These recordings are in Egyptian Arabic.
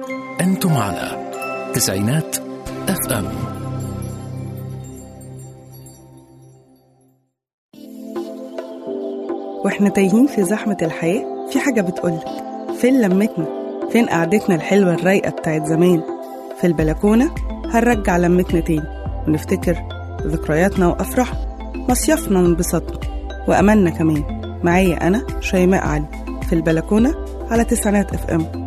أنتم على تسعينات اف ام واحنا تايهين في زحمة الحياة في حاجة بتقولك فين لمتنا فين قعدتنا الحلوة الرايقة بتاعت زمان في البلكونة هنرجع لمتنا تاني ونفتكر ذكرياتنا وأفراحنا مصيفنا وانبساطنا وأملنا كمان معايا أنا شيماء علي في البلكونة على تسعينات اف ام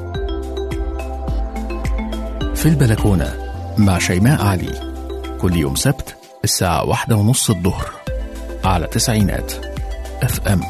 في البلكونة مع شيماء علي كل يوم سبت الساعة واحدة ونص الظهر على تسعينات اف ام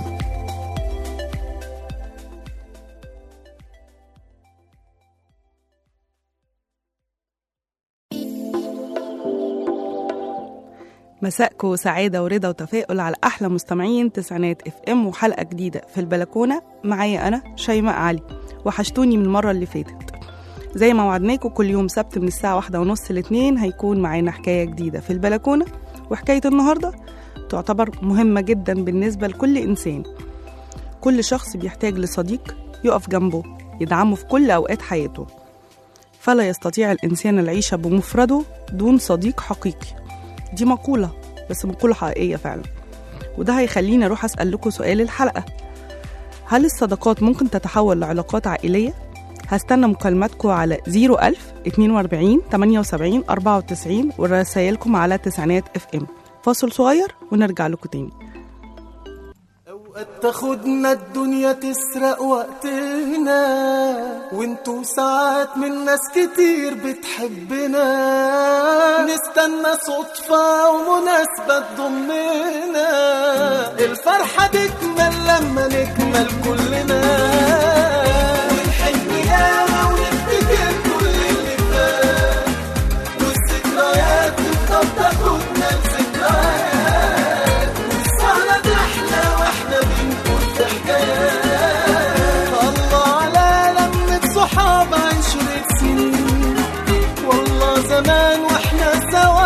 مساءكم سعادة ورضا وتفاؤل على أحلى مستمعين تسعينات اف ام وحلقة جديدة في البلكونة معايا أنا شيماء علي وحشتوني من المرة اللي فاتت زي ما وعدناكم كل يوم سبت من الساعة واحدة ونص لاتنين هيكون معانا حكاية جديدة في البلكونة وحكاية النهاردة تعتبر مهمة جدا بالنسبة لكل إنسان كل شخص بيحتاج لصديق يقف جنبه يدعمه في كل أوقات حياته فلا يستطيع الإنسان العيش بمفرده دون صديق حقيقي دي مقولة بس مقولة حقيقية فعلا وده هيخليني أروح أسأل لكم سؤال الحلقة هل الصداقات ممكن تتحول لعلاقات عائلية؟ هستنى مكالماتكم على 01000 42 78 94 ورسايلكم على تسعينات اف ام فاصل صغير ونرجع لكم تاني اوقات تاخدنا الدنيا تسرق وقتنا وانتو ساعات من ناس كتير بتحبنا نستنى صدفة ومناسبة تضمنا الفرحة تكمل لما نكمل كلنا ونحن ياما ونفتكر كل اللي فات والذكريات تفضل تاخدنا لذكريات والسهرة تحلى واحنا بنقول في حكايات الله على لمة صحاب عشرة سنين والله زمان واحنا سوا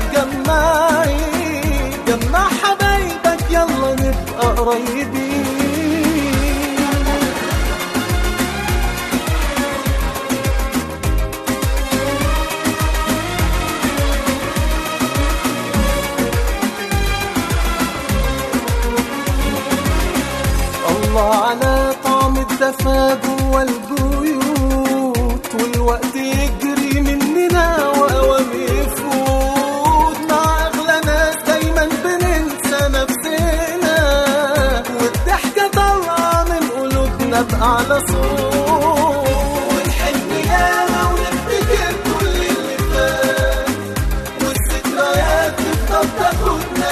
متجمعين جمع حبايبك يلا نبقى قريبين الله على طعم الدفا جوا البيوت والوقت يجري مننا واوام يفوت مع اغلى ناس دايما بننسى نفسنا والضحكه طالعه من قلوبنا باعلى صوت ونحن ياما ونفتكر كل اللي فات والذكريات تفضل تاخدنا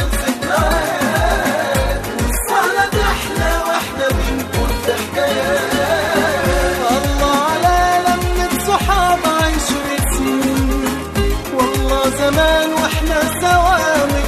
لذكريات والسهرة تحلى واحنا بنقول في حكايات الله على لمة صحاب عشرة سنين والله زمان واحنا سوا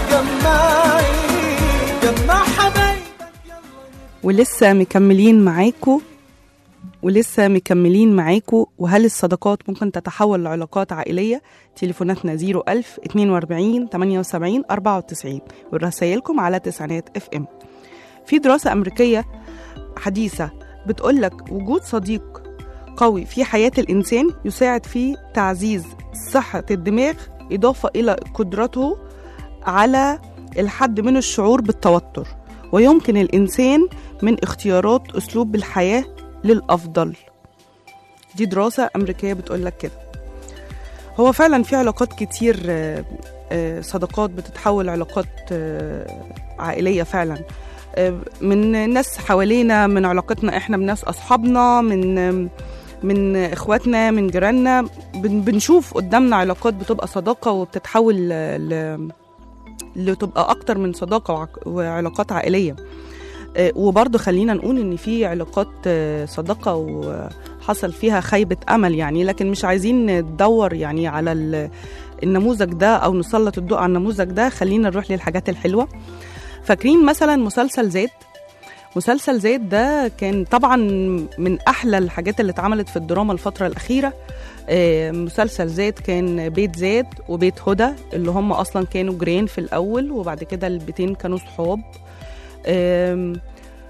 متجمعين جمع حبايبك ولسه مكملين معاكم ولسه مكملين معاكم وهل الصداقات ممكن تتحول لعلاقات عائلية تليفوناتنا 01000 42 78 94 ورسايلكم على تسعينات اف ام في دراسة أمريكية حديثة بتقولك وجود صديق قوي في حياة الإنسان يساعد في تعزيز صحة الدماغ إضافة إلى قدرته على الحد من الشعور بالتوتر ويمكن الإنسان من اختيارات أسلوب الحياة للأفضل دي دراسة أمريكية بتقولك كده هو فعلا في علاقات كتير آه، آه، صداقات بتتحول علاقات آه، عائلية فعلا آه، من ناس حوالينا من علاقتنا احنا بناس أصحابنا من من اخواتنا من جيراننا بن- بنشوف قدامنا علاقات بتبقى صداقة وبتتحول ل... ل... لتبقى أكتر من صداقة وعق- وعلاقات عائلية آه، وبرضه خلينا نقول ان في علاقات آه، صداقه وحصل فيها خيبه امل يعني لكن مش عايزين ندور يعني على ال- النموذج ده او نسلط الضوء على النموذج ده خلينا نروح للحاجات الحلوه فاكرين مثلا مسلسل زيت مسلسل زيت ده كان طبعا من احلى الحاجات اللي اتعملت في الدراما الفتره الاخيره آه، مسلسل زيت كان بيت زيت وبيت هدى اللي هم اصلا كانوا جيران في الاول وبعد كده البيتين كانوا صحاب آم،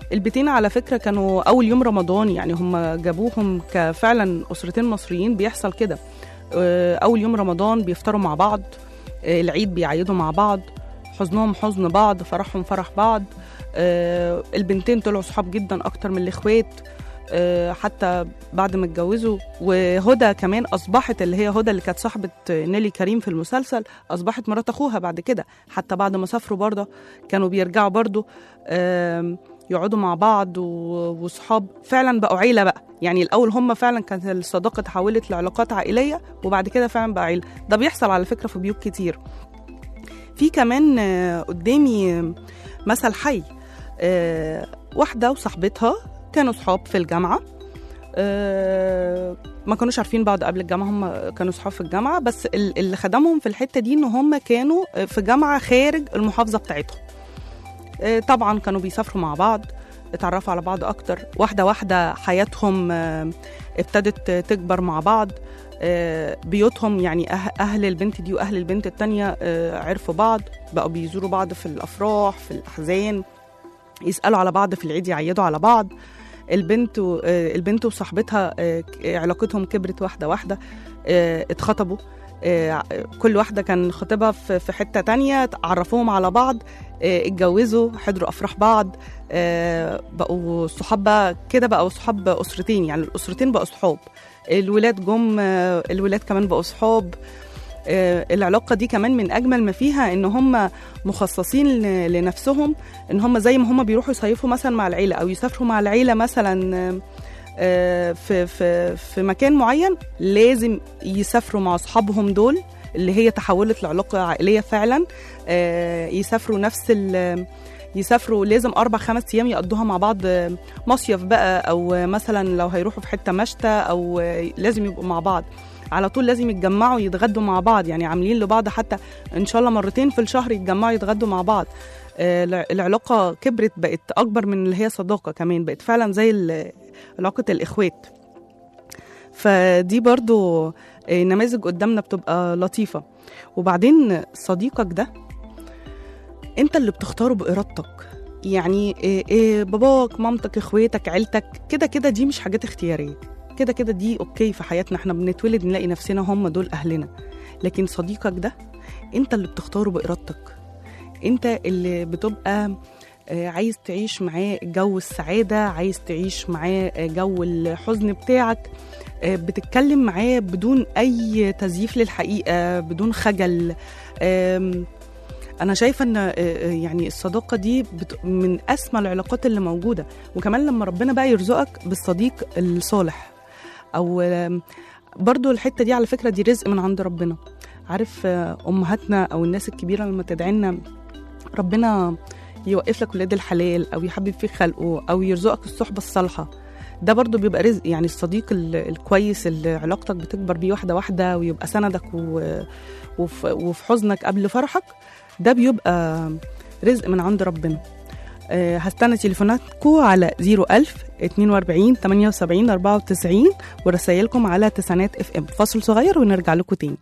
البيتين على فكرة كانوا أول يوم رمضان يعني هم جابوهم كفعلا أسرتين مصريين بيحصل كده آه، أول يوم رمضان بيفطروا مع بعض آه، العيد بيعيدوا مع بعض حزنهم حزن بعض فرحهم فرح بعض آه، البنتين طلعوا صحاب جدا أكتر من الإخوات آه، حتى بعد ما اتجوزوا وهدى كمان أصبحت اللي هي هدى اللي كانت صاحبة نيلي كريم في المسلسل أصبحت مرات أخوها بعد كده حتى بعد ما سافروا برضه كانوا بيرجعوا برضه آم، يقعدوا مع بعض و- وصحاب فعلا بقوا عيله بقى يعني الاول هم فعلا كانت الصداقه تحولت لعلاقات عائليه وبعد كده فعلا بقى عيله ده بيحصل على فكره في بيوت كتير في كمان آه، قدامي مثل حي آه، واحده وصاحبتها كانوا صحاب في الجامعه آه، ما كانوش عارفين بعض قبل الجامعه هم كانوا صحاب في الجامعه بس ال- اللي خدمهم في الحته دي ان هم كانوا في جامعه خارج المحافظه بتاعتهم آه، طبعا كانوا بيسافروا مع بعض اتعرفوا على بعض اكتر واحده واحده حياتهم آه، ابتدت تكبر مع بعض آه، بيوتهم يعني أه- اهل البنت دي واهل البنت التانية آه، عرفوا بعض بقوا بيزوروا بعض في الافراح في الاحزان يسالوا على بعض في العيد يعيدوا على بعض البنت و- آه، البنت وصاحبتها آه، ك- علاقتهم كبرت واحده واحده آه، اتخطبوا آه، كل واحده كان خطيبها في في حته تانية عرفوهم على بعض آه، اتجوزوا حضروا افراح بعض آه، بقوا صحاب بقى كده بقوا صحاب اسرتين يعني الاسرتين بقوا صحاب الولاد جم آه، الولاد كمان بقوا صحاب آه، العلاقه دي كمان من اجمل ما فيها ان هم مخصصين ل- لنفسهم ان هم زي ما هم بيروحوا يصيفوا مثلا مع العيله او يسافروا مع العيله مثلا آه، آه، في في في مكان معين لازم يسافروا مع اصحابهم دول اللي هي تحولت لعلاقه عائليه فعلا آه، يسافروا نفس ال يسافروا لازم اربع خمس ايام يقضوها مع بعض آه، مصيف بقى او آه، مثلا لو هيروحوا في حته مشتى او آه، لازم يبقوا مع بعض على طول لازم يتجمعوا يتغدوا مع بعض يعني عاملين لبعض حتى ان شاء الله مرتين في الشهر يتجمعوا يتغدوا مع بعض آه، الع- العلاقه كبرت بقت اكبر من اللي هي صداقه كمان بقت فعلا زي ال- علاقه الاخوات فدي برضو آه، نماذج قدامنا بتبقى لطيفه وبعدين صديقك ده انت اللي بتختاره بارادتك يعني إيه إيه باباك مامتك اخواتك عيلتك كده كده دي مش حاجات اختياريه كده كده دي اوكي في حياتنا احنا بنتولد نلاقي نفسنا هم دول اهلنا لكن صديقك ده انت اللي بتختاره بارادتك انت اللي بتبقى آه، عايز تعيش معاه جو السعادة عايز تعيش معاه آه، جو الحزن بتاعك آه، بتتكلم معاه بدون أي تزييف للحقيقة بدون خجل آم، أنا شايفة إن آه، آه، يعني الصداقة دي بت- من أسمى العلاقات اللي موجودة وكمان لما ربنا بقى يرزقك بالصديق الصالح أو آم، برضو الحتة دي على فكرة دي رزق من عند ربنا عارف آه، أمهاتنا أو الناس الكبيرة لما تدعي لنا ربنا يوقف لك ولاد الحلال او يحبب فيك خلقه او يرزقك الصحبه الصالحه ده برضو بيبقى رزق يعني الصديق ال- الكويس اللي علاقتك بتكبر بيه واحده واحده ويبقى سندك و... وفي... وفي حزنك قبل فرحك ده بيبقى رزق من عند ربنا آه، هستنى تليفوناتكم على 01000 42 78 94 ورسايلكم على تسعينات اف ام فاصل صغير ونرجع لكم تاني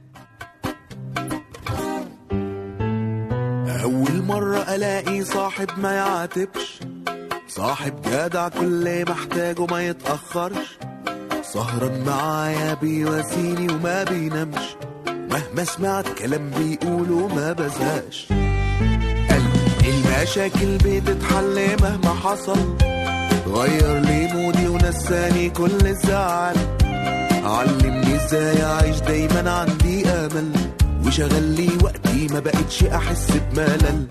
أول مرة ألاقي صاحب ما يعاتبش صاحب جدع كل ما احتاجه ما يتأخرش سهران معايا بيواسيني وما بينامش مهما سمعت كلام بيقوله ما بزهقش قلبي المشاكل بتتحل مهما حصل غير لي مودي ونساني كل الزعل علمني ازاي اعيش دايما عندي امل وشغل لي وقتي ما بقتش احس بملل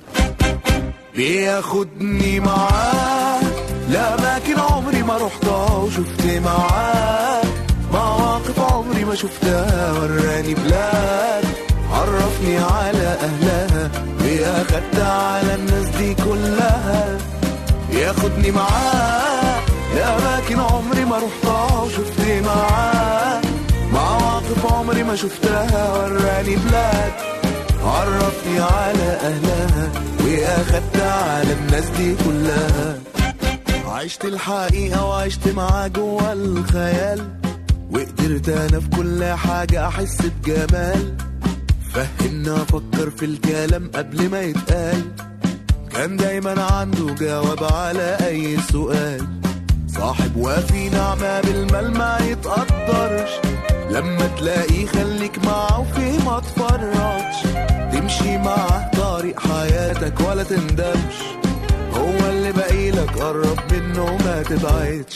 بياخدني معاه لأماكن عمري ما رحتها وشفت معاه مواقف عمري ما شفتها وراني بلاد عرفني على أهلها وأخدت على الناس دي كلها ياخدني معاه لأماكن عمري ما رحتها وشفت معاه مواقف عمري ما شفتها وراني بلاد عرفني على أهلها وأخدت على الناس دي كلها عشت الحقيقة وعشت معاه جوا الخيال وقدرت أنا في كل حاجة أحس بجمال فهمنا أفكر في الكلام قبل ما يتقال كان دايما عنده جواب على اي سؤال صاحب وفي نعمة بالمال ما يتقدرش لما تلاقيه خليك معاه وفيه ما تفرطش تمشي معاه طريق حياتك ولا تندمش هو اللي باقيلك قرب منه ما تبعدش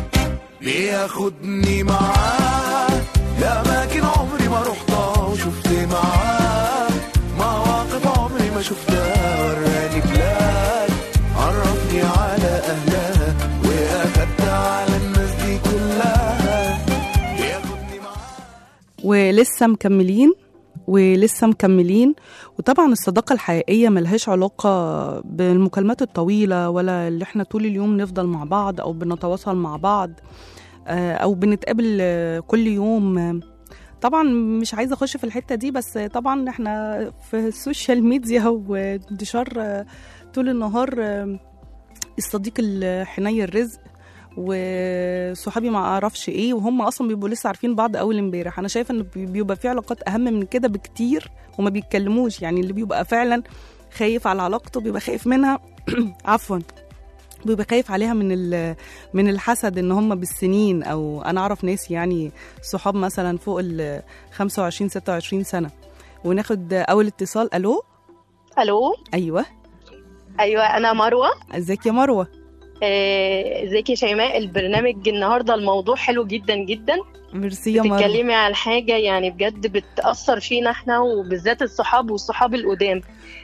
بياخدني معاه لأماكن عمري ما رحتها وشفت معاه مواقف عمري ما شفتها وراني بلاد عرفني على أهلها وأخدت على الناس دي كلها بياخدني معاه ولسه مكملين ولسه مكملين وطبعا الصداقة الحقيقية ملهاش علاقة بالمكالمات الطويلة ولا اللي احنا طول اليوم نفضل مع بعض أو بنتواصل مع بعض آه، أو بنتقابل آه، كل يوم آه، طبعا مش عايزة أخش في الحتة دي بس طبعا احنا في السوشيال ميديا وانتشار آه، طول النهار آه، الصديق الحني الرزق وصحابي ما اعرفش ايه وهم اصلا بيبقوا لسه عارفين بعض اول امبارح انا شايفه ان بي- بيبقى في علاقات اهم من كده بكتير وما بيتكلموش يعني اللي بيبقى فعلا خايف على علاقته بيبقى خايف منها عفوا بيبقى خايف عليها من ال- من الحسد ان هم بالسنين او انا اعرف ناس يعني صحاب مثلا فوق ال 25 26 سنه وناخد اول اتصال الو الو ايوه ايوه انا مروه ازيك يا مروه آه، ازيك يا شيماء البرنامج النهارده الموضوع حلو جدا جدا ميرسي يا مروه بتتكلمي على حاجه يعني بجد بتاثر فينا احنا وبالذات الصحاب والصحاب القدام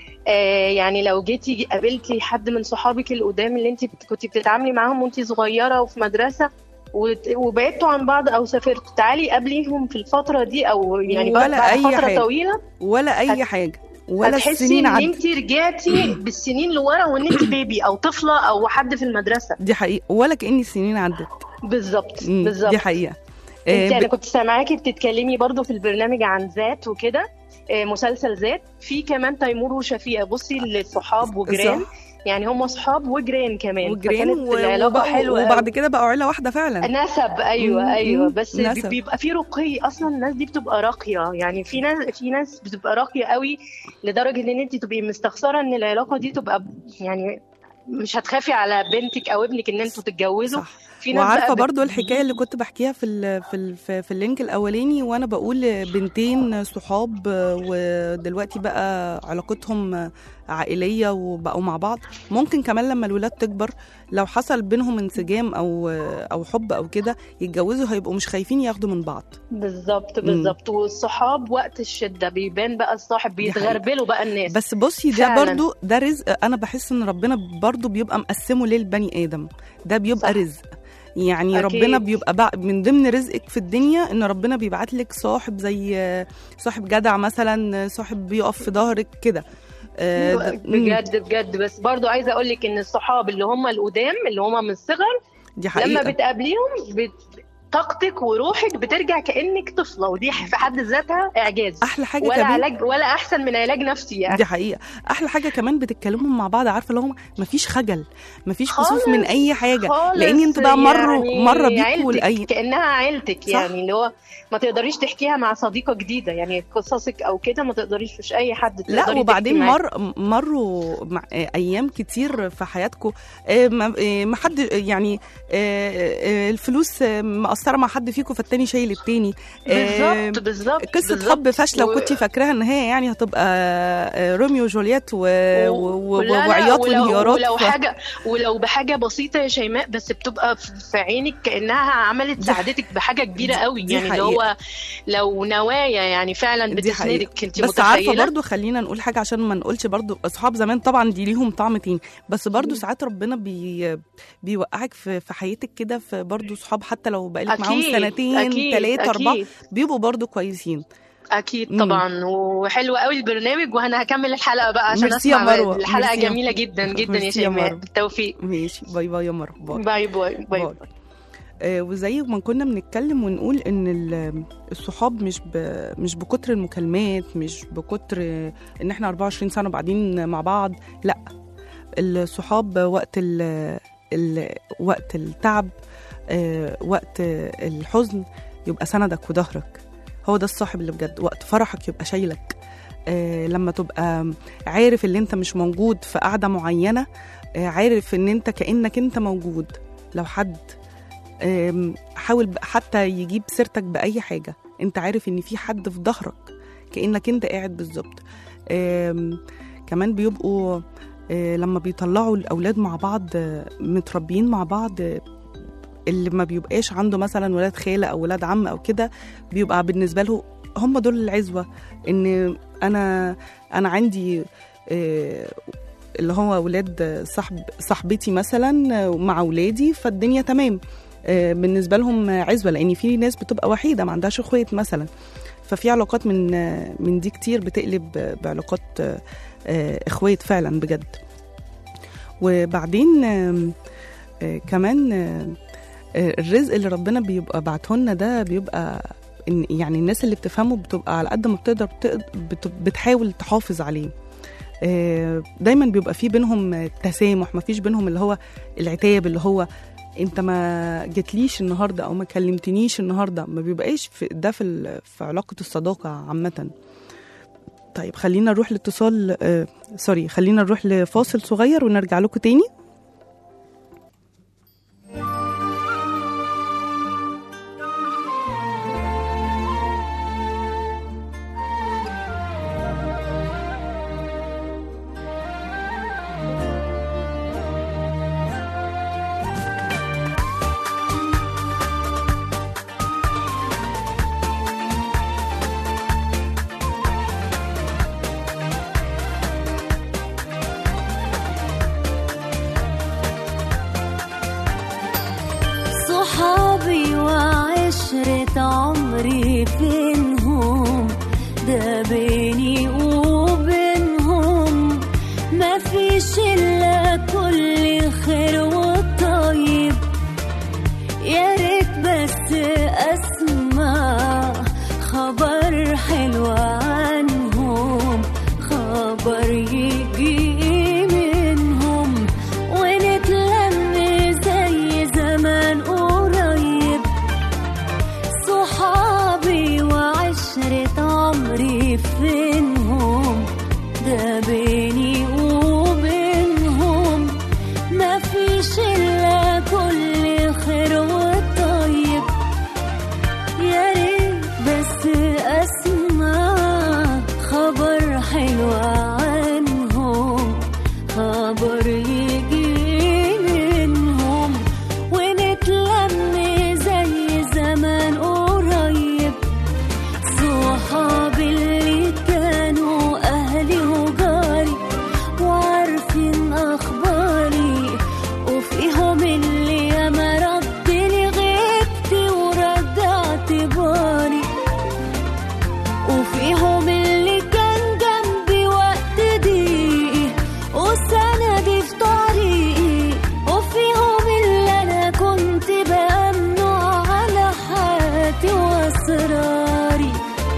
آه، يعني لو جيتي قابلتي حد من صحابك القدام اللي انت كنت بتتعاملي معاهم وانت صغيره وفي مدرسه وت- وبعدتوا عن بعض او سافرتوا تعالي قابليهم في الفتره دي او يعني بعد ولا بعد أي فتره حاجة. طويله ولا اي هت- حاجه ولا هتحسي السنين ان عدت انت رجعتي بالسنين لورا وان انت بيبي او طفله او حد في المدرسه دي حقيقه ولا كاني السنين عدت بالظبط مم، بالظبط دي حقيقه انت آه، انا ب- كنت سامعاكي بتتكلمي برضو في البرنامج عن ذات وكده آه، مسلسل ذات في كمان تيمور وشفيقه بصي الصحاب وجيران صح. يعني هم صحاب وجيران كمان وجيران فكانت و- العلاقه وبقوا- حلوه وبعد كده بقوا عيله واحده فعلا نسب ايوه مم، ايوه مم، بس نسب. بيبقى في رقي اصلا الناس دي بتبقى راقيه يعني في ناس في ناس بتبقى راقيه قوي لدرجه ان انت تبقي مستخسره ان العلاقه دي تبقى يعني مش هتخافي على بنتك او ابنك ان انتوا تتجوزوا صح في ناس وعارفه بقى بت- برضو الحكايه اللي كنت بحكيها في ال في ال في, في اللينك الاولاني وانا بقول بنتين صحاب ودلوقتي بقى علاقتهم عائليه وبقوا مع بعض ممكن كمان لما الولاد تكبر لو حصل بينهم انسجام او او حب او كده يتجوزوا هيبقوا مش خايفين ياخدوا من بعض بالظبط بالظبط والصحاب وقت الشده بيبان بقى الصاحب دي حقيقة. بيتغربلوا بقى الناس بس بصي ده فعلاً. برضو ده رزق انا بحس ان ربنا برضو بيبقى مقسمه للبني ادم ده بيبقى صح. رزق يعني أكيد. ربنا بيبقى بع- من ضمن رزقك في الدنيا ان ربنا بيبعت لك صاحب زي صاحب جدع مثلا صاحب بيقف في ظهرك كده آه، ده- مم، بجد بجد بس برضو عايزه اقول لك ان الصحاب اللي هم القدام اللي هم من الصغر دي لما حقيقه بتقابليهم بت... طاقتك وروحك بترجع كانك طفله ودي في حد ذاتها اعجاز احلى حاجه ولا كمان علاج ولا احسن من علاج نفسي يعني دي حقيقه احلى حاجه كمان بتتكلموا مع بعض عارفه اللي هم مفيش خجل مفيش كسوف خالص، من اي حاجه خالص لان انتوا بقى مروا يعني مره بيكوا عيلتك، لاي كانها عيلتك صح. يعني اللي هو ما تقدريش تحكيها مع صديقه جديده يعني قصصك او كده ما تقدريش مش اي حد لا تقدري وبعدين تحكي معاه. مر مروا مع آه، ايام كتير في حياتكم ما حد يعني آه، آه، الفلوس آه، مقصره مع حد فيكم فالتاني شايل التاني آه، بالظبط بالظبط قصه بالظبط. حب فاشله و- وكنت فاكراها ان هي يعني هتبقى آه، روميو وجولييت و... و... و... لا، لا، وعياط ولو- وانهيارات ولو ف- حاجه ولو بحاجه بسيطه يا شيماء بس بتبقى في في عينك كانها عملت دي- ساعدتك بحاجه كبيره قوي دي يعني اللي حقيقة. هو لو نوايا يعني فعلا دي حقيقة. بتسندك انت بس عارفه متخيله برضو خلينا نقول حاجه عشان ما نقولش برضو اصحاب زمان طبعا دي ليهم طعم تاني بس برضو ساعات ربنا بي بيوقعك في في حياتك كده في برضو صحاب حتى لو بقالك معاهم أكيد، سنتين أكيد، ثلاثه اربعه أكيد. بيبقوا برضو كويسين اكيد مم. طبعا وحلو قوي البرنامج وانا هكمل الحلقه بقى عشان ميرسي يا اسمع مروة، الحلقه ميرسي يا- جميله جدا جدا يا ميرسي يا شيماء مروة. بالتوفيق ماشي باي باي يا مروه باي باي باي باي, باي. آه، وزي ما كنا بنتكلم ونقول ان ال- الصحاب مش ب... مش بكتر المكالمات مش بكتر ان احنا 24 سنه بعدين مع بعض لا الصحاب وقت ال... ال... وقت التعب آه، وقت الحزن يبقى سندك وظهرك هو ده الصاحب اللي بجد وقت فرحك يبقى شايلك آه، لما تبقى عارف ان انت مش موجود في قعده معينه آه، عارف ان انت كانك انت موجود لو حد آم، حاول ب- حتى يجيب سيرتك باي حاجه انت عارف ان في حد في ظهرك كانك انت قاعد بالظبط آم، كمان بيبقوا آه، لما بيطلعوا الاولاد مع بعض آه، متربيين مع بعض آه، اللي ما بيبقاش عنده مثلا ولاد خاله او ولاد عم او كده بيبقى بالنسبه له هم دول العزوه ان انا انا عندي آه، اللي هو ولاد صاحب صاحبتي مثلا آه، مع ولادي فالدنيا تمام آه، بالنسبه لهم عزوه لان في ناس بتبقى وحيده ما عندهاش اخوات مثلا ففي علاقات من آه، من دي كتير بتقلب آه، بعلاقات آه، آه، اخوات فعلا بجد وبعدين آم، آه، كمان آه، آه، الرزق اللي ربنا بيبقى بعته لنا ده بيبقى إن- يعني الناس اللي بتفهمه بتبقى على قد ما بتقدر بتق- بت- بتحاول تحافظ عليه آه، دايما بيبقى في بينهم آه، تسامح ما فيش بينهم اللي هو العتاب اللي هو انت ما جتليش النهارده او ما كلمتنيش النهارده ما بيبقاش في ده في ال- في علاقه الصداقه عامه طيب خلينا نروح لاتصال آه سوري خلينا نروح لفاصل صغير ونرجع لكم تاني صحابي وعشرة عمري فينهم ده بيني وبينهم ما فيش إلا كل خير وطيب يا ريت بس أسمع خبر حلو عنهم خبر يجي منهم ونتلم زي زمان قريب صحابي وعشرة عمري فينهم ده بيني وبينهم ما فيش إلا كل خير وطيب يا ريت بس أسمع خبر حلو عنهم خبر يجي منهم ونتلم زي زمان قريب صحابي اللي كانوا أهلي وجاري وعارفين أخباري وفيهم اللي ياما ردني غيبتي ورجعت باري وفيهم اللي كان جنبي وقت ضيقي وسندي في طريقي وفيهم اللي انا كنت بأمنه على حياتي واسراري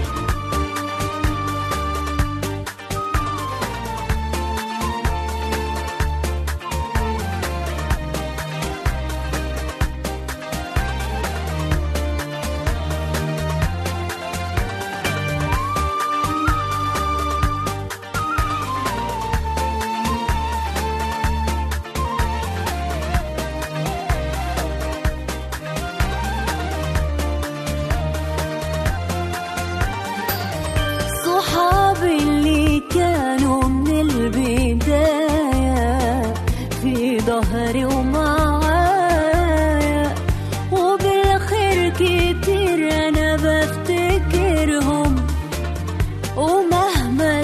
صحابي اللي كانوا من البداية في ظهري ومعايا وبالخير كتير أنا بفتكرهم ومهما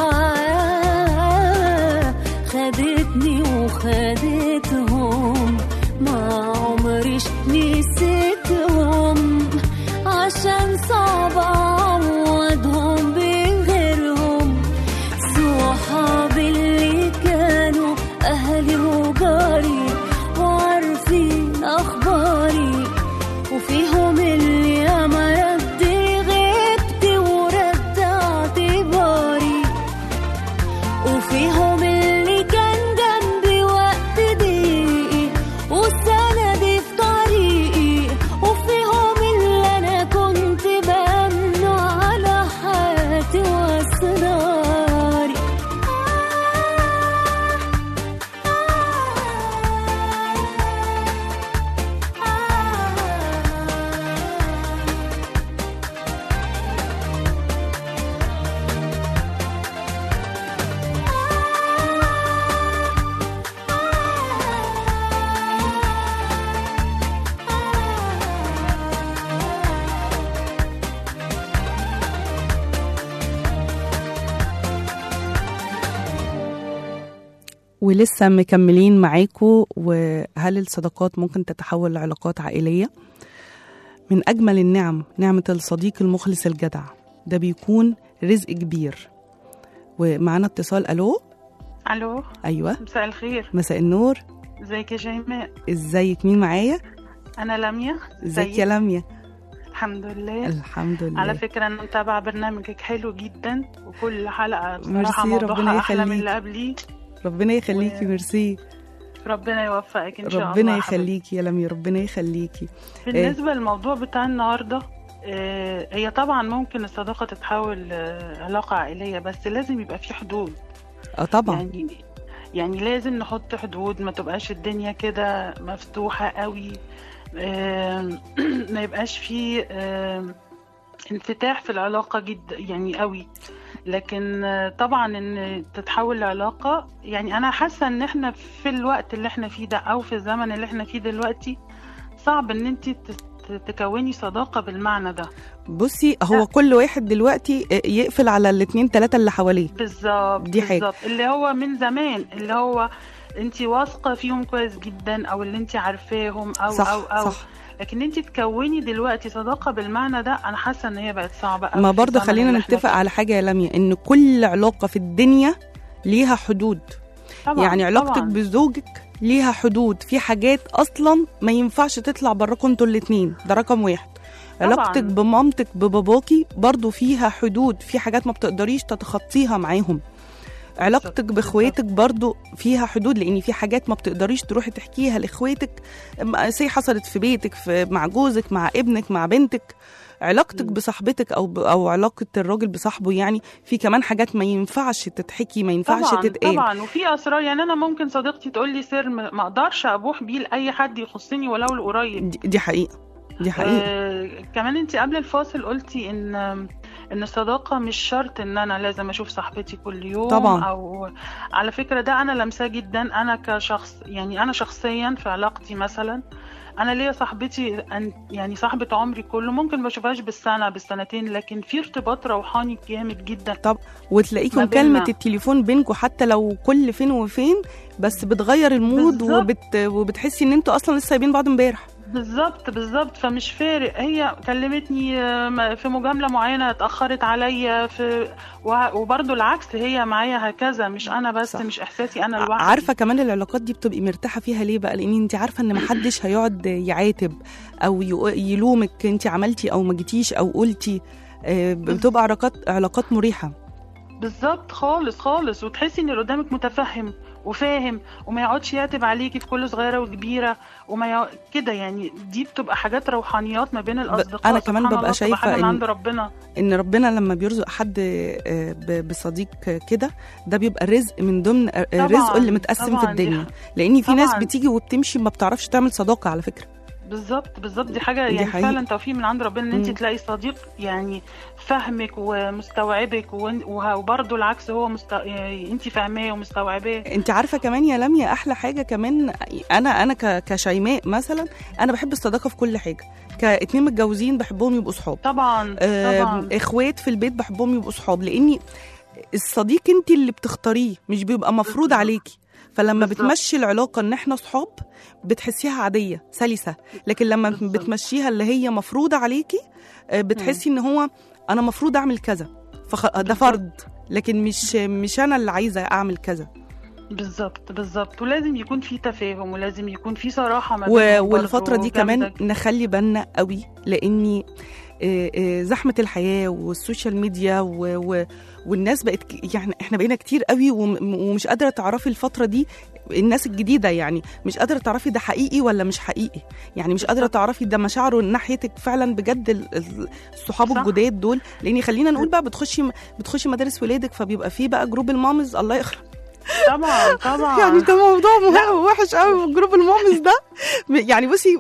الحياة خدتني وخدتهم ما عمريش نسيتهم عشان صعب أعوضهم بغيرهم صحابي اللي كانوا أهلي وجاري وعارفين أخباري وفيهم اللي ياما رد غيبتي ورد اعتباري وفيهم اللي كان جنبي وقت ضيقي وسندي في طريقي وفيهم اللي انا كنت بأمنه ولسه مكملين معاكم وهل الصداقات ممكن تتحول لعلاقات عائلية من أجمل النعم نعمة الصديق المخلص الجدع ده بيكون رزق كبير ومعانا اتصال ألو الو أيوة مساء الخير مساء النور ازيك يا شيماء ازيك مين معايا انا لميا ازيك يا لميا الحمد لله الحمد لله على فكرة أنا متابعة برنامجك حلو جدا وكل حلقة ميرسي، بصراحة ربنا موضوعها أحلى من يخليك. اللي قبليه ربنا يخليكي و- ميرسي ربنا يوفقك إن شاء الله ربنا يا حبيبتي. يخليكي يا لميا ربنا يخليكي بالنسبة للموضوع بتاع النهاردة آه، هي طبعا ممكن الصداقة تتحول آه، علاقة عائلية بس لازم يبقى في حدود اه طبعا يعني يعني لازم نحط حدود ما تبقاش الدنيا كده مفتوحة قوي آم، ما يبقاش فيه آم، انفتاح في العلاقة جدا يعني قوي لكن آه، طبعا ان تتحول لعلاقة يعني انا حاسة ان احنا في الوقت اللي احنا فيه ده او في الزمن اللي احنا فيه دلوقتي صعب ان انت تكوني صداقة بالمعنى ده بصي هو لا. كل واحد دلوقتي يقفل على الاتنين تلاتة اللي حواليه بالظبط دي حاجة. بالظبط اللي هو من زمان اللي هو انت واثقه فيهم كويس جدا او اللي انت عارفاهم او صح او او صح لكن انت تكوني دلوقتي صداقه بالمعنى ده انا حاسه ان هي بقت صعبه قوي ما في برضه الزمن خلينا اللي احنا نتفق فيه. على حاجة يا لميا ان كل علاقة في الدنيا ليها حدود طبعا يعني علاقتك طبعا. بزوجك ليها حدود في حاجات اصلا ما ينفعش تطلع براكم انتوا الاتنين ده رقم واحد طبعاً. علاقتك بمامتك بباباكي برضو فيها حدود في حاجات ما بتقدريش تتخطيها معاهم علاقتك بالظبط، باخواتك برضو فيها حدود لان في حاجات ما بتقدريش تروحي تحكيها لاخواتك م- سي حصلت في بيتك في مع جوزك مع ابنك مع بنتك علاقتك مم. بصاحبتك او ب- او علاقه الراجل بصاحبه يعني في كمان حاجات ما ينفعش تتحكي ما ينفعش طبعا تتقال طبعا وفي اسرار يعني انا ممكن صديقتي تقول لي سر ما ما اقدرش ابوح بيه لاي حد يخصني ولو القريب دي, دي حقيقه دي حقيقه آه كمان انت قبل الفاصل قلتي ان ان الصداقه مش شرط ان انا لازم اشوف صاحبتي كل يوم طبعاً. او على فكره ده انا لمساه جدا انا كشخص يعني انا شخصيا في علاقتي مثلا انا ليا صاحبتي أن- يعني صاحبه عمري كله ممكن ما اشوفهاش بالسنه بالسنتين لكن في ارتباط روحاني جامد جدا وتلاقيكم ما كلمة بيننا. التليفون بينكم حتى لو كل فين وفين بس بتغير المود بالظبط. وبت... وبتحسي ان انتوا اصلا لسه سايبين بعض امبارح بالظبط بالظبط فمش فارق هي كلمتني آم، في مجامله معينه اتاخرت عليا في وه- وبرضه العكس هي معايا هكذا مش انا بس صح. مش احساسي انا لوحدي عارفه كمان العلاقات دي بتبقي مرتاحه فيها ليه بقى لان انت عارفه ان محدش هيقعد يعاتب او يق- يلومك انت عملتي او ما جيتيش او قلتي آه، بتبقى علاقات علاقات مريحه بالظبط خالص خالص وتحسي ان اللي قدامك متفهم وفاهم وما يقعدش يعتب عليكي في كل صغيره وكبيره وما يق... كده يعني دي بتبقى حاجات روحانيات ما بين الاصدقاء أنا كمان سبحان ببقى الله، شايفة بتبقى حاجه من إن- عند ربنا ان ربنا لما بيرزق حد آه، ب- بصديق كده ده بيبقى رزق من ضمن آه، طبعاً، رزقه اللي متقسم في طبعاً، دي الدنيا ح- لان في ناس طبعاً. بتيجي وبتمشي ما بتعرفش تعمل صداقه على فكره بالظبط بالظبط دي حاجه دي يعني حقيقة. فعلا توفيق من عند ربنا ان انت مم. تلاقي صديق يعني فاهمك ومستوعبك وإن- وه- وبرضه العكس هو مست... يعني انت فاهماه ومستوعباه انت عارفه كمان يا لميا احلى حاجه كمان انا انا ك- كشيماء مثلا انا بحب الصداقه في كل حاجه كاتنين متجوزين بحبهم يبقوا صحاب طبعا آه، طبعا اخوات في البيت بحبهم يبقوا صحاب لاني الصديق انت اللي بتختاريه مش بيبقى مفروض بالظبط. عليكي فلما بالظبط. بتمشي العلاقه ان احنا صحاب بتحسيها عاديه سلسه لكن لما بالظبط. بتمشيها اللي هي مفروضه عليكي آه، بتحسي ان هو انا مفروض اعمل كذا فخ... ده بالظبط. فرض لكن مش مش انا اللي عايزه اعمل كذا بالظبط بالظبط ولازم يكون في تفاهم ولازم يكون في صراحه ما و... بينهم والفترة برضه دي كمان جامدة. نخلي بالنا قوي لاني آه، آه، زحمة الحياة والسوشيال ميديا و... و... والناس بقت ك- يعني احنا بقينا كتير قوي وم... ومش قادرة تعرفي الفترة دي الناس الجديدة يعني مش قادرة تعرفي ده حقيقي ولا مش حقيقي يعني مش قادرة بالظبط. تعرفي ده مشاعره ناحيتك فعلا بجد ال- ال- الصحاب صح. الجداد دول لان خلينا نقول بقى بتخشي بتخشي مدارس ولادك فبيبقى فيه بقى جروب المامز الله يخرب طبعا طبعا يعني ده موضوع مهم وحش قوي جروب المامز ده يعني بصي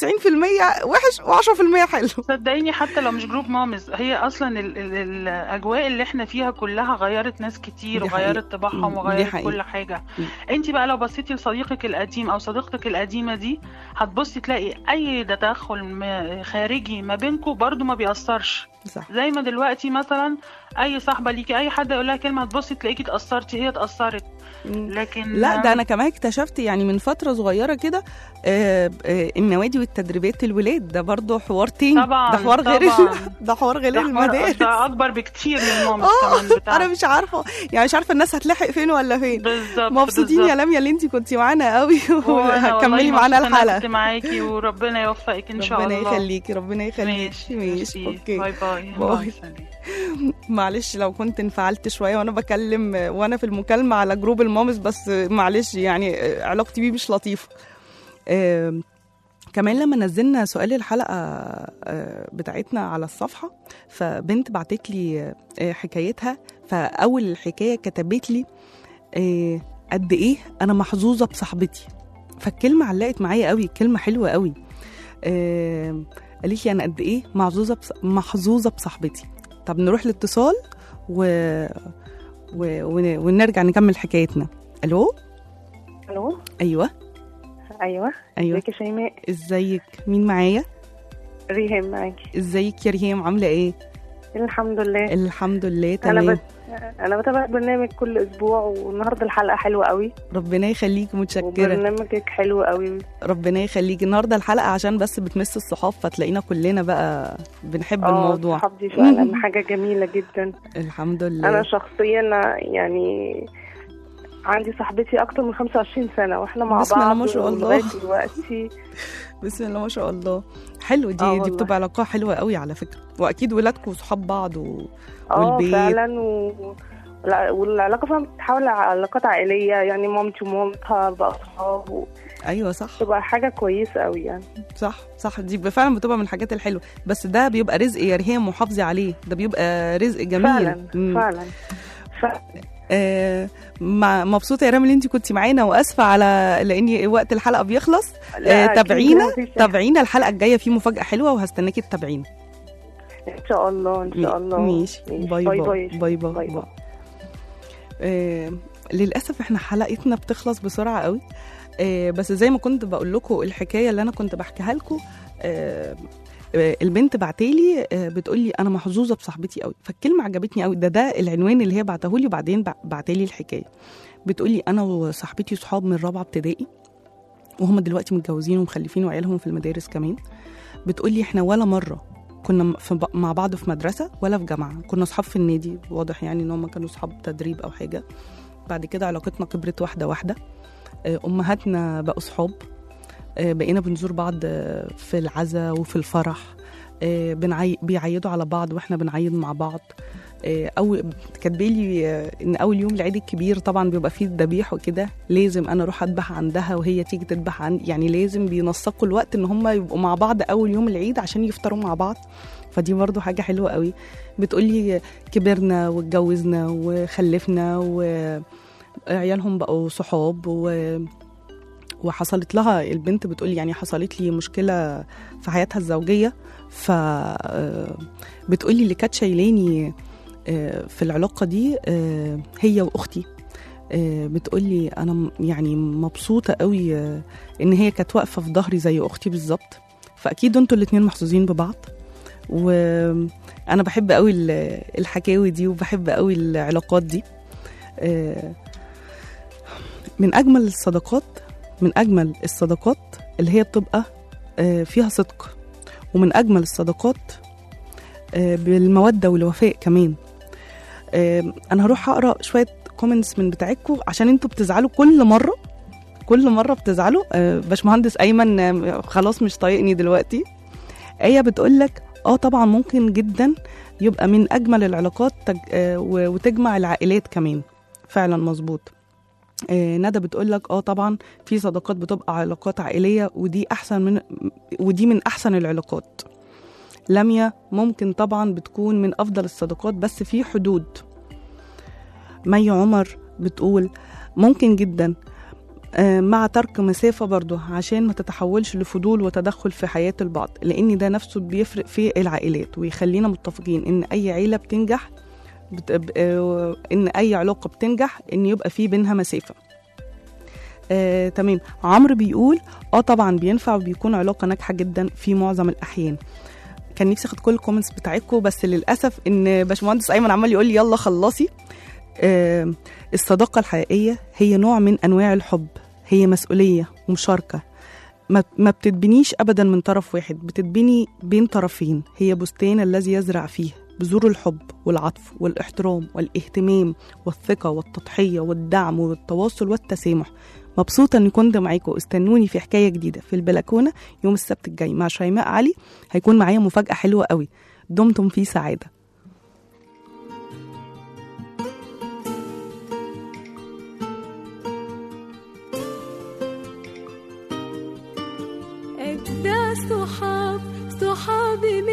90% وحش و10% حلو صدقيني حتى لو مش جروب مامز هي اصلا ال ال الاجواء اللي احنا فيها كلها غيرت ناس كتير دي وغيرت حقيقة. طباعهم دي وغيرت حقيقة. كل حاجه مم. انت بقى لو بصيتي لصديقك القديم او صديقتك القديمه دي هتبصي تلاقي اي تدخل ما- خارجي ما بينكم برضو ما بيأثرش صح زي ما دلوقتي مثلا اي صاحبه ليكي اي حد يقول لها كلمه تبصي تلاقيكي اتأثرتي هي اتأثرت لكن لا ده انا كمان اكتشفت يعني من فتره صغيره كده آه، آه، النوادي والتدريبات الولاد ده برضو حوار تاني طبعاً، ده حوار غير طبعاً. ده حوار غير ده حوار- المدارس ده اكبر بكتير من المامس اه كمان بتاع انا مش عارفه يعني مش عارفه الناس هتلاحق فين ولا فين بالظبط مبسوطين يا بالظبط. لميا اللي انت كنتي معانا قوي وأنا وهتكملي والله معانا مبسوطة إن أنا الحلقه كنت معاكي وربنا يوفقك ان شاء ربنا الله يخليكي ربنا يخليكي ماشي ماشي ماشي اوكي باي باي باي. الله يسلمك. معلش لو كنت انفعلت شويه وانا بكلم وانا في المكالمه على جروب المامس بس معلش يعني علاقتي بيه مش لطيفه آم، كمان لما نزلنا سؤال الحلقه آه، بتاعتنا على الصفحه فبنت بعتت لي آه، حكايتها فاول الحكايه كتبت لي آه، قد ايه انا محظوظه بصاحبتي فالكلمه علقت معايا قوي الكلمه حلوه قوي آم، قالت لي انا قد ايه محظوظه بص... محظوظه بصاحبتي طب نروح الاتصال و... و... ون... ونرجع نكمل حكايتنا الو الو ايوه ايوه ايوه ازيك يا شيماء ازيك مين معايا ريهام معاكي ازيك يا ريهام عامله ايه الحمد لله الحمد لله انا تمام بت... انا بتابع البرنامج كل اسبوع والنهارده الحلقه حلوه قوي ربنا يخليك متشكره وبرنامجك حلو قوي ربنا يخليك النهارده الحلقه عشان بس بتمس الصحاب فتلاقينا كلنا بقى بنحب اه الموضوع الصحاب دي فعلا حاجه جميله جدا الحمد لله انا شخصيا يعني عندي صاحبتي اكتر من 25 سنه واحنا مع بسم الله بعض ما شاء الله. لغايه دلوقتي بسم الله ما شاء الله حلو دي آه دي والله. بتبقى علاقه حلوه قوي على فكره واكيد ولادكم صحاب بعض و... اه والبيت. فعلا و... لا- والعلاقه فعلا بتتحول لعلاقات عائليه يعني مامتي ومامتها بقى اصحاب و... ايوه صح تبقى حاجه كويسه قوي يعني صح صح دي ب- فعلا بتبقى من الحاجات الحلوه بس ده بيبقى رزق يا ريهام محافظي عليه ده بيبقى رزق جميل فعلا مم. فعلا ف... آه مع- مبسوطه يا رام اللي انت كنت معانا واسفه على لان وقت الحلقه بيخلص لا، آه أكيد تابعينا مفيش أي- تابعينا الحلقه الجايه في مفاجاه حلوه وهستناكي تتابعينا ان شاء الله ان شاء الله ماشي باي باي باي باي, باي, باي. باي. آه للاسف احنا حلقتنا بتخلص بسرعه قوي آه بس زي ما كنت بقول لكم الحكايه اللي انا كنت بحكيها لكم آه آه، البنت بعتالي آه، بتقول لي انا محظوظه بصاحبتي قوي فالكلمه عجبتني قوي ده ده العنوان اللي هي بعته لي وبعدين بع- بعتالي الحكايه بتقول لي انا وصاحبتي صحاب من رابعه ابتدائي وهم دلوقتي متجوزين ومخلفين وعيالهم في المدارس كمان بتقول لي احنا ولا مره كنا م- في ب- مع بعض في مدرسه ولا في جامعه كنا اصحاب في النادي واضح يعني ان هم كانوا اصحاب تدريب او حاجه بعد كده علاقتنا كبرت واحده واحده آه، امهاتنا بقوا صحاب آه، بقينا بنزور بعض آه، في العزاء وفي الفرح آه، بنعي... بيعيدوا على بعض واحنا بنعيد مع بعض آه، أو كاتبالي آه، ان اول يوم العيد الكبير طبعا بيبقى فيه الذبيح وكده لازم انا اروح اذبح عندها وهي تيجي تذبح عندي يعني لازم بينسقوا الوقت ان هم يبقوا مع بعض اول يوم العيد عشان يفطروا مع بعض فدي برضو حاجة حلوة قوي بتقولي كبرنا واتجوزنا وخلفنا وعيالهم بقوا صحاب و وحصلت لها البنت بتقول يعني حصلت لي مشكلة في حياتها الزوجية ف آه، بتقولي اللي كانت شايلاني آه، في العلاقة دي آه، هي وأختي آه، بتقولي أنا م- يعني مبسوطة قوي آه، إن هي كانت واقفة في ظهري زي أختي بالظبط فأكيد انتوا الاتنين محظوظين ببعض وأنا بحب قوي ال- الحكاوي دي وبحب قوي العلاقات دي آه، من أجمل الصداقات من أجمل الصداقات اللي هي بتبقى آه، فيها صدق ومن أجمل الصداقات آه، بالمودة والوفاء كمان آه، أنا هروح أقرأ شوية كومنتس من بتاعتكم عشان انتوا بتزعلوا كل مرة كل مرة بتزعلوا آه، باشمهندس أيمن آه، خلاص مش طايقني دلوقتي آية بتقولك اه طبعا ممكن جدا يبقى من أجمل العلاقات تج... آه، و- وتجمع العائلات كمان فعلا مظبوط آه، ندى بتقول لك اه طبعا في صداقات بتبقى علاقات عائليه ودي احسن من ودي من احسن العلاقات لميا ممكن طبعا بتكون من افضل الصداقات بس في حدود مي عمر بتقول ممكن جدا آه، مع ترك مسافة برضه عشان ما تتحولش لفضول وتدخل في حياة البعض لأن ده نفسه بيفرق في العائلات ويخلينا متفقين إن أي عيلة بتنجح بت... ب- آه، ان اي علاقه بتنجح ان يبقى في بينها مسافه آه، تمام عمرو بيقول اه طبعا بينفع وبيكون علاقه ناجحه جدا في معظم الاحيان كان نفسي اخد كل الكومنتس بتاعتكم بس للاسف ان باشمهندس ايمن عمال يقول لي يلا خلصي آه، الصداقة الحقيقية هي نوع من أنواع الحب هي مسؤولية ومشاركة ما ما بتتبنيش أبدا من طرف واحد بتتبني بين طرفين هي بستان الذي يزرع فيه بذور الحب والعطف والاحترام والاهتمام والثقة والتضحية والدعم والتواصل والتسامح مبسوطة إني كنت معاكم استنوني في حكاية جديدة في البلكونة يوم السبت الجاي مع شيماء علي هيكون معايا مفاجأة حلوة قوي دمتم في سعادة أجدع صحاب صحابي من